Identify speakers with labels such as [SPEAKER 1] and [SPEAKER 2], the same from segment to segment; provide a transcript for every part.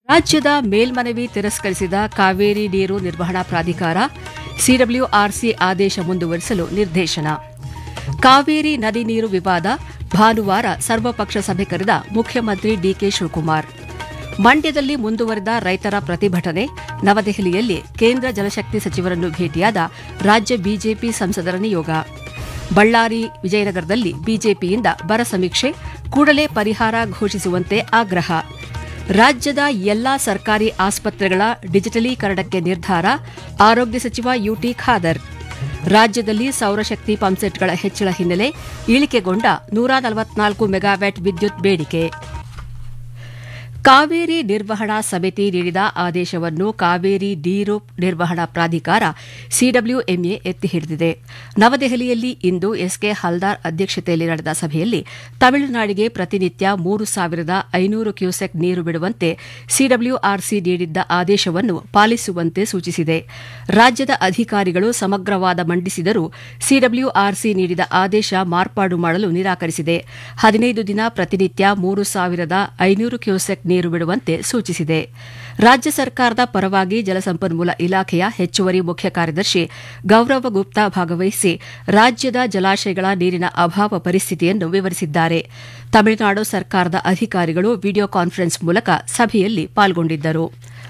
[SPEAKER 1] ರಾಜ್ಯದ ಮೇಲ್ಮನವಿ ತಿರಸ್ಕರಿಸಿದ ಕಾವೇರಿ ನೀರು ನಿರ್ವಹಣಾ ಪ್ರಾಧಿಕಾರ ಸಿಡಬ್ಲ್ಯೂಆರ್ಸಿ ಆದೇಶ ಮುಂದುವರಿಸಲು ನಿರ್ದೇಶನ ಕಾವೇರಿ ನದಿ ನೀರು ವಿವಾದ ಭಾನುವಾರ ಸರ್ವಪಕ್ಷ ಸಭೆ ಕರೆದ ಮುಖ್ಯಮಂತ್ರಿ ಡಿಕೆ ಶಿವಕುಮಾರ್ ಮಂಡ್ಯದಲ್ಲಿ ಮುಂದುವರೆದ ರೈತರ ಪ್ರತಿಭಟನೆ ನವದೆಹಲಿಯಲ್ಲಿ ಕೇಂದ್ರ ಜಲಶಕ್ತಿ ಸಚಿವರನ್ನು ಭೇಟಿಯಾದ ರಾಜ್ಯ ಬಿಜೆಪಿ ಸಂಸದರ ನಿಯೋಗ ಬಳ್ಳಾರಿ ವಿಜಯನಗರದಲ್ಲಿ ಬಿಜೆಪಿಯಿಂದ ಬರ ಸಮೀಕ್ಷೆ ಕೂಡಲೇ ಪರಿಹಾರ ಘೋಷಿಸುವಂತೆ ಆಗ್ರಹ ರಾಜ್ಯದ ಎಲ್ಲಾ ಸರ್ಕಾರಿ ಆಸ್ಪತ್ರೆಗಳ ಡಿಜಿಟಲೀಕರಣಕ್ಕೆ ನಿರ್ಧಾರ ಆರೋಗ್ಯ ಸಚಿವ ಯುಟಿ ಖಾದರ್ ರಾಜ್ಯದಲ್ಲಿ ಸೌರಶಕ್ತಿ ಪಂಪ್ಸೆಟ್ಗಳ ಹೆಚ್ಚಳ ಹಿನ್ನೆಲೆ ಇಳಿಕೆಗೊಂಡ ನೂರ ನಲವತ್ನಾಲ್ಕು ಮೆಗಾವ್ಯಾಟ್ ವಿದ್ಯುತ್ ಬೇಡಿಕೆ ಕಾವೇರಿ ನಿರ್ವಹಣಾ ಸಮಿತಿ ನೀಡಿದ ಆದೇಶವನ್ನು ಕಾವೇರಿ ನೀರು ನಿರ್ವಹಣಾ ಪ್ರಾಧಿಕಾರ ಸಿಡಬ್ಲ್ಯೂಎಂಎ ಎತ್ತಿ ಹಿಡಿದಿದೆ ನವದೆಹಲಿಯಲ್ಲಿ ಇಂದು ಎಸ್ಕೆ ಹಲ್ದಾರ್ ಅಧ್ಯಕ್ಷತೆಯಲ್ಲಿ ನಡೆದ ಸಭೆಯಲ್ಲಿ ತಮಿಳುನಾಡಿಗೆ ಪ್ರತಿನಿತ್ಯ ಮೂರು ಸಾವಿರದ ಐನೂರು ಕ್ಯೂಸೆಕ್ ನೀರು ಬಿಡುವಂತೆ ಸಿಡಬ್ಲ್ಯೂಆರ್ಸಿ ನೀಡಿದ್ದ ಆದೇಶವನ್ನು ಪಾಲಿಸುವಂತೆ ಸೂಚಿಸಿದೆ ರಾಜ್ಯದ ಅಧಿಕಾರಿಗಳು ಸಮಗ್ರ ವಾದ ಮಂಡಿಸಿದರೂ ಸಿಡಬ್ಲ್ಯೂಆರ್ಸಿ ನೀಡಿದ ಆದೇಶ ಮಾರ್ಪಾಡು ಮಾಡಲು ನಿರಾಕರಿಸಿದೆ ಹದಿನೈದು ದಿನ ಪ್ರತಿನಿತ್ಯ ಮೂರು ಸಾವಿರದ ಐನೂರು ಕ್ಯೂಸೆಕ್ ನೀರು ಬಿಡುವಂತೆ ಸೂಚಿಸಿದೆ ರಾಜ್ಯ ಸರ್ಕಾರದ ಪರವಾಗಿ ಜಲಸಂಪನ್ಮೂಲ ಇಲಾಖೆಯ ಹೆಚ್ಚುವರಿ ಮುಖ್ಯ ಕಾರ್ಯದರ್ಶಿ ಗೌರವ ಗುಪ್ತಾ ಭಾಗವಹಿಸಿ ರಾಜ್ಯದ ಜಲಾಶಯಗಳ ನೀರಿನ ಅಭಾವ ಪರಿಸ್ಥಿತಿಯನ್ನು ವಿವರಿಸಿದ್ದಾರೆ ತಮಿಳುನಾಡು ಸರ್ಕಾರದ ಅಧಿಕಾರಿಗಳು ವಿಡಿಯೋ ಕಾನ್ಫರೆನ್ಸ್ ಮೂಲಕ ಸಭೆಯಲ್ಲಿ ಪಾಲ್ಗೊಂಡಿದ್ದರು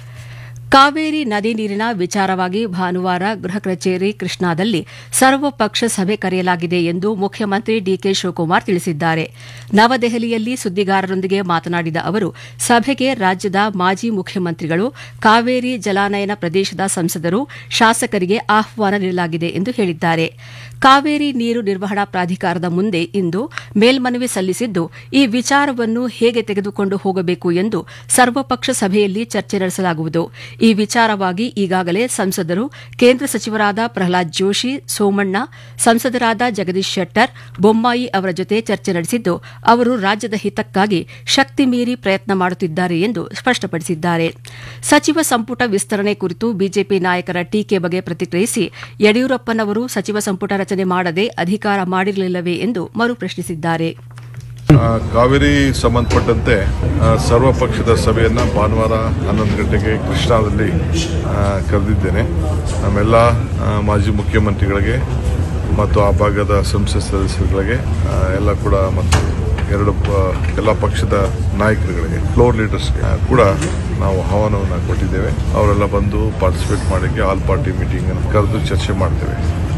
[SPEAKER 1] ಕಾವೇರಿ ನದಿ ನೀರಿನ ವಿಚಾರವಾಗಿ ಭಾನುವಾರ ಗೃಹ ಕಚೇರಿ ಕೃಷ್ಣಾದಲ್ಲಿ ಸರ್ವಪಕ್ಷ ಸಭೆ ಕರೆಯಲಾಗಿದೆ ಎಂದು ಮುಖ್ಯಮಂತ್ರಿ ಡಿಕೆ ಶಿವಕುಮಾರ್ ತಿಳಿಸಿದ್ದಾರೆ ನವದೆಹಲಿಯಲ್ಲಿ ಸುದ್ದಿಗಾರರೊಂದಿಗೆ ಮಾತನಾಡಿದ ಅವರು ಸಭೆಗೆ ರಾಜ್ಯದ ಮಾಜಿ ಮುಖ್ಯಮಂತ್ರಿಗಳು ಕಾವೇರಿ ಜಲಾನಯನ ಪ್ರದೇಶದ ಸಂಸದರು ಶಾಸಕರಿಗೆ ಆಹ್ವಾನ ನೀಡಲಾಗಿದೆ ಎಂದು ಹೇಳಿದ್ದಾರೆ ಕಾವೇರಿ ನೀರು ನಿರ್ವಹಣಾ ಪ್ರಾಧಿಕಾರದ ಮುಂದೆ ಇಂದು ಮೇಲ್ಮನವಿ ಸಲ್ಲಿಸಿದ್ದು ಈ ವಿಚಾರವನ್ನು ಹೇಗೆ ತೆಗೆದುಕೊಂಡು ಹೋಗಬೇಕು ಎಂದು ಸರ್ವಪಕ್ಷ ಸಭೆಯಲ್ಲಿ ಚರ್ಚೆ ನಡೆಸಲಾಗುವುದು ಈ ವಿಚಾರವಾಗಿ ಈಗಾಗಲೇ ಸಂಸದರು ಕೇಂದ್ರ ಸಚಿವರಾದ ಪ್ರಹ್ಲಾದ್ ಜೋಶಿ ಸೋಮಣ್ಣ ಸಂಸದರಾದ ಜಗದೀಶ್ ಶೆಟ್ಟರ್ ಬೊಮ್ಮಾಯಿ ಅವರ ಜೊತೆ ಚರ್ಚೆ ನಡೆಸಿದ್ದು ಅವರು ರಾಜ್ಯದ ಹಿತಕ್ಕಾಗಿ ಶಕ್ತಿ ಮೀರಿ ಪ್ರಯತ್ನ ಮಾಡುತ್ತಿದ್ದಾರೆ ಎಂದು ಸ್ಪಷ್ಟಪಡಿಸಿದ್ದಾರೆ ಸಚಿವ ಸಂಪುಟ ವಿಸ್ತರಣೆ ಕುರಿತು ಬಿಜೆಪಿ ನಾಯಕರ ಟೀಕೆ ಬಗ್ಗೆ ಪ್ರತಿಕ್ರಿಯಿಸಿ ಯಡಿಯೂರಪ್ಪನವರು ಸಚಿವ ಸಂಪುಟ ರಚನೆ ಮಾಡದೆ ಅಧಿಕಾರ ಮಾಡಿರಲಿಲ್ಲವೇ ಎಂದು ಮರುಪ್ರಶ್ನಿಸಿದ್ದಾರೆ
[SPEAKER 2] ಆ, ಕಾವೇರಿ ಸಂಬಂಧಪಟ್ಟಂತೆ ಆ, ಸರ್ವಪಕ್ಷದ ಸಭೆಯನ್ನ ಭಾನುವಾರ ಹನ್ನೊಂದು ಗಂಟೆಗೆ ಕೃಷ್ಣಾದಲ್ಲಿ ಆ, ಕರೆದಿದ್ದೇನೆ ನಮ್ಮೆಲ್ಲ ಆ, ಮಾಜಿ ಮುಖ್ಯಮಂತ್ರಿಗಳಿಗೆ ಮತ್ತು ಆ ಭಾಗದ ಸಂಸತ್ ಸದಸ್ಯರುಗಳಿಗೆ ಆ, ಎಲ್ಲ ಕೂಡ ಮತ್ತು ಎರಡು ಪ- ಎಲ್ಲ ಪಕ್ಷದ ನಾಯಕರುಗಳಿಗೆ ಫ್ಲೋರ್ ಲೀಡರ್ಸ್ಗೆ ಕೂಡ ನಾವು ಆಹ್ವಾನವನ್ನು ಕೊಟ್ಟಿದ್ದೇವೆ ಅವರೆಲ್ಲ ಬಂದು ಪಾರ್ಟಿಸಿಪೇಟ್ ಮಾಡೋಕ್ಕೆ ಆಲ್ ಪಾರ್ಟಿ ಮೀಟಿಂಗ್ ಅನ್ನು ಕರೆದು ಚರ್ಚೆ ಮಾಡ್ತೇವೆ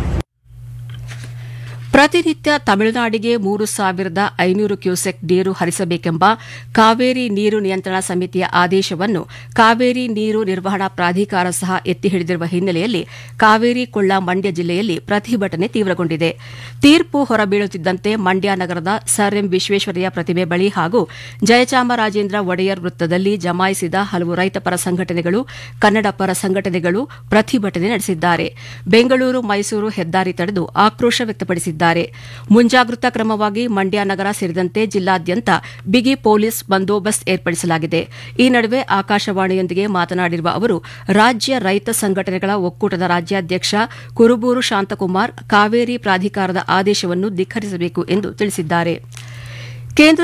[SPEAKER 1] ಪ್ರತಿನಿತ್ಯ ತಮಿಳುನಾಡಿಗೆ ಮೂರು ಸಾವಿರದ ಐನೂರು ಕ್ಯೂಸೆಕ್ ನೀರು ಹರಿಸಬೇಕೆಂಬ ಕಾವೇರಿ ನೀರು ನಿಯಂತ್ರಣ ಸಮಿತಿಯ ಆದೇಶವನ್ನು ಕಾವೇರಿ ನೀರು ನಿರ್ವಹಣಾ ಪ್ರಾಧಿಕಾರ ಸಹ ಎತ್ತಿ ಹಿಡಿದಿರುವ ಹಿನ್ನೆಲೆಯಲ್ಲಿ ಕಾವೇರಿ ಕೊಳ್ಳ ಮಂಡ್ಯ ಜಿಲ್ಲೆಯಲ್ಲಿ ಪ್ರತಿಭಟನೆ ತೀವ್ರಗೊಂಡಿದೆ ತೀರ್ಪು ಹೊರಬೀಳುತ್ತಿದ್ದಂತೆ ಮಂಡ್ಯ ನಗರದ ಸರ್ ಎಂ ವಿಶ್ವೇಶ್ವರಯ್ಯ ಪ್ರತಿಮೆ ಬಳಿ ಹಾಗೂ ಜಯಚಾಮರಾಜೇಂದ್ರ ಒಡೆಯರ್ ವೃತ್ತದಲ್ಲಿ ಜಮಾಯಿಸಿದ ಹಲವು ರೈತಪರ ಸಂಘಟನೆಗಳು ಕನ್ನಡ ಪರ ಸಂಘಟನೆಗಳು ಪ್ರತಿಭಟನೆ ನಡೆಸಿದ್ದಾರೆ ಬೆಂಗಳೂರು ಮೈಸೂರು ಹೆದ್ದಾರಿ ತಡೆದು ಆಕ್ರೋಶ ವ್ಯಕ್ತಪಡಿಸಿದ್ದಾರೆ ಮುಂಜಾಗ್ರತಾ ಕ್ರಮವಾಗಿ ಮಂಡ್ಯ ನಗರ ಸೇರಿದಂತೆ ಜಿಲ್ಲಾದ್ಯಂತ ಬಿಗಿ ಪೊಲೀಸ್ ಬಂದೋಬಸ್ತ್ ಏರ್ಪಡಿಸಲಾಗಿದೆ ಈ ನಡುವೆ ಆಕಾಶವಾಣಿಯೊಂದಿಗೆ ಮಾತನಾಡಿರುವ ಅವರು ರಾಜ್ಯ ರೈತ ಸಂಘಟನೆಗಳ ಒಕ್ಕೂಟದ ರಾಜ್ಯಾಧ್ಯಕ್ಷ ಕುರುಬೂರು ಶಾಂತಕುಮಾರ್ ಕಾವೇರಿ ಪ್ರಾಧಿಕಾರದ ಆದೇಶವನ್ನು ಧಿಕ್ಕರಿಸಬೇಕು ಎಂದು ತಿಳಿಸಿದ್ದಾರೆ ಕೇಂದ್ರ